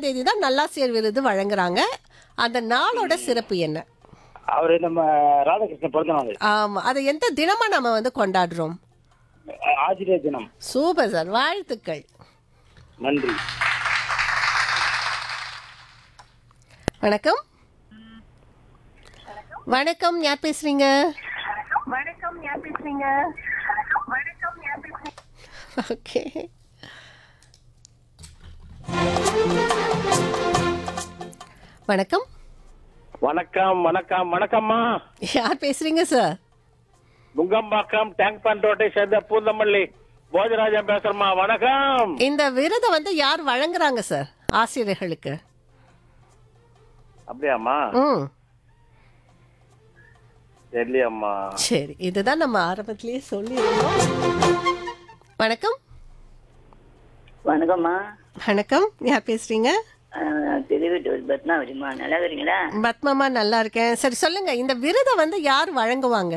ஐந்தாம் தேதி தான் நல்லாசிரியர் விருது வழங்குறாங்க அந்த நாளோட சிறப்பு என்ன அவரு நம்ம ராதாகிருஷ்ணன் பிறந்த நாள் ஆமா அதை எந்த தினமா நம்ம வந்து கொண்டாடுறோம் ஆசிரியர் தினம் சூப்பர் சார் வாழ்த்துக்கள் நன்றி வணக்கம் வணக்கம் யார் பேசுறீங்க வணக்கம் யார் பேசுறீங்க வணக்கம் யார் பேசுறீங்க ஓகே வணக்கம் வணக்கம் வணக்கம் வணக்கம்மா யார் பேசுறீங்க சார் நுங்கம்பாக்கம் டேங்க் பண்ட் ரோட்டை சேர்ந்த பூந்தமல்லி போஜராஜன் பேசுறமா வணக்கம் இந்த விருதை வந்து யார் வழங்குறாங்க சார் ஆசிரியர்களுக்கு அப்படியாம்மா ம் தெரியலையம்மா சரி இதுதான் நம்ம ஆரம்பத்திலேயே சொல்லியிருந்தோம் வணக்கம் வணக்கம்மா வணக்கம் யார் பேசுறீங்க திருவிட்டூர் பத்மாவதிம்மா நல்லா இருக்கிறீங்களா பத்மாமா நல்லா இருக்கேன் சரி சொல்லுங்க இந்த விருதை வந்து யார் வழங்குவாங்க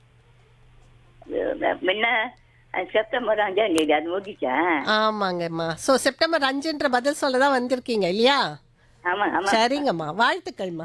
முன்ன அஹ், செப்டம்பர் அஞ்சாம் தேதி அது முடிச்சேன் ஆமாங்கம்மா ஸோ செப்டம்பர் அஞ்சுன்ற பதில் சொல்ல தான் வந்திருக்கீங்க இல்லையா ஆமா ஆமா சரிங்கம்மா வாழ்த்துக்கள்மா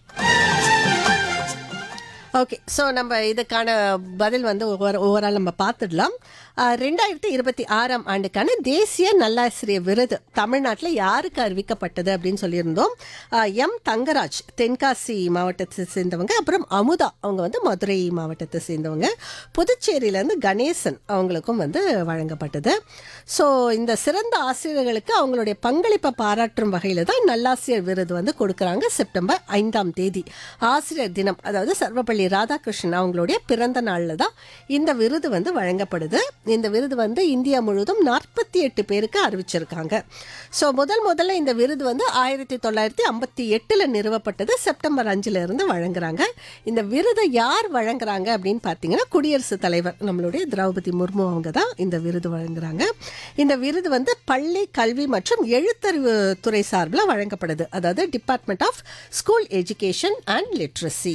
ஓகே ஸோ நம்ம இதுக்கான பதில் வந்து ஒவ்வொரு ஓவரால் நம்ம பார்த்துடலாம் ஆஹ், ரெண்டாயிரத்தி இருபத்தி ஆறாம் ஆண்டுக்கான தேசிய நல்லாசிரியர் விருது தமிழ்நாட்டில் யாருக்கு அறிவிக்கப்பட்டது அப்படின்னு சொல்லியிருந்தோம் ஆஹ், எம் தங்கராஜ் தென்காசி மாவட்டத்தை சேர்ந்தவங்க அப்புறம் அமுதா அவங்க வந்து மதுரை மாவட்டத்தை சேர்ந்தவங்க புதுச்சேரியிலேருந்து கணேசன் அவங்களுக்கும் வந்து வழங்கப்பட்டது ஸோ இந்த சிறந்த ஆசிரியர்களுக்கு அவங்களுடைய பங்களிப்பை பாராட்டும் வகையில் தான் நல்லாசிரியர் விருது வந்து கொடுக்குறாங்க செப்டம்பர் ஐந்தாம் தேதி ஆசிரியர் தினம் அதாவது சர்வப்பள்ளி ராதாகிருஷ்ணன் அவங்களுடைய பிறந்த நாளில் தான் இந்த விருது வந்து வழங்கப்படுது இந்த விருது வந்து இந்தியா முழுவதும் நாற்பத்தி எட்டு பேருக்கு அறிவிச்சிருக்காங்க ஸோ முதல் முதல்ல இந்த விருது வந்து ஆயிரத்தி தொள்ளாயிரத்தி ஐம்பத்தி எட்டில் நிறுவப்பட்டது செப்டம்பர் அஞ்சுல இருந்து வழங்குறாங்க இந்த விருதை யார் வழங்குறாங்க அப்படின்னு பார்த்தீங்கன்னா குடியரசுத் தலைவர் நம்மளுடைய திரௌபதி முர்மு அவங்க தான் இந்த விருது வழங்குறாங்க இந்த விருது வந்து பள்ளி கல்வி மற்றும் எழுத்தறிவு துறை சார்பில் வழங்கப்படுது அதாவது department of school education and literacy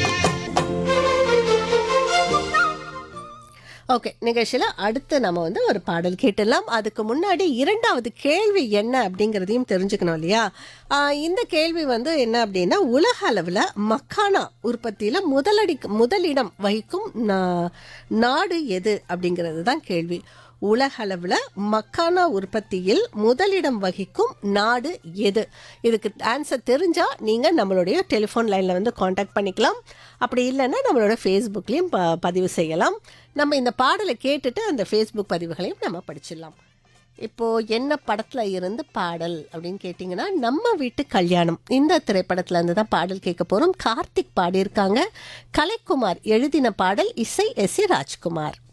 okay நிகழ்ச்சியில் அடுத்து நம்ம வந்து ஒரு பாடல் கேட்டுடலாம் அதுக்கு முன்னாடி இரண்டாவது கேள்வி என்ன அப்படிங்கிறதையும் தெரிஞ்சுக்கணும் இல்லையா ஆஹ் இந்த கேள்வி வந்து என்ன அப்படின்னா உலக அளவில் மக்கானா உற்பத்தியில் முதலடி முதலிடம் வகிக்கும் நா- நாடு எது அப்படிங்கிறது தான் கேள்வி உலக அளவில் மக்கானா உற்பத்தியில் முதலிடம் வகிக்கும் நாடு எது இதுக்கு ஆன்சர் தெரிஞ்சால் நீங்கள் நம்மளுடைய டெலிஃபோன் லைனில் வந்து காண்டாக்ட் பண்ணிக்கலாம் அப்படி இல்லைன்னா நம்மளோட ஃபேஸ்புக்லேயும் ப பதிவு செய்யலாம் நம்ம இந்த பாடலை கேட்டுட்டு அந்த ஃபேஸ்புக் பதிவுகளையும் நம்ம படிச்சிடலாம் இப்போது என்ன படத்தில் இருந்து பாடல் அப்படின்னு கேட்டிங்கன்னா நம்ம வீட்டு கல்யாணம் இந்த திரைப்படத்தில் இருந்து தான் பாடல் கேட்க போகிறோம் கார்த்திக் பாடியிருக்காங்க கலைக்குமார் எழுதின பாடல் இசை எஸ் ராஜ்குமார்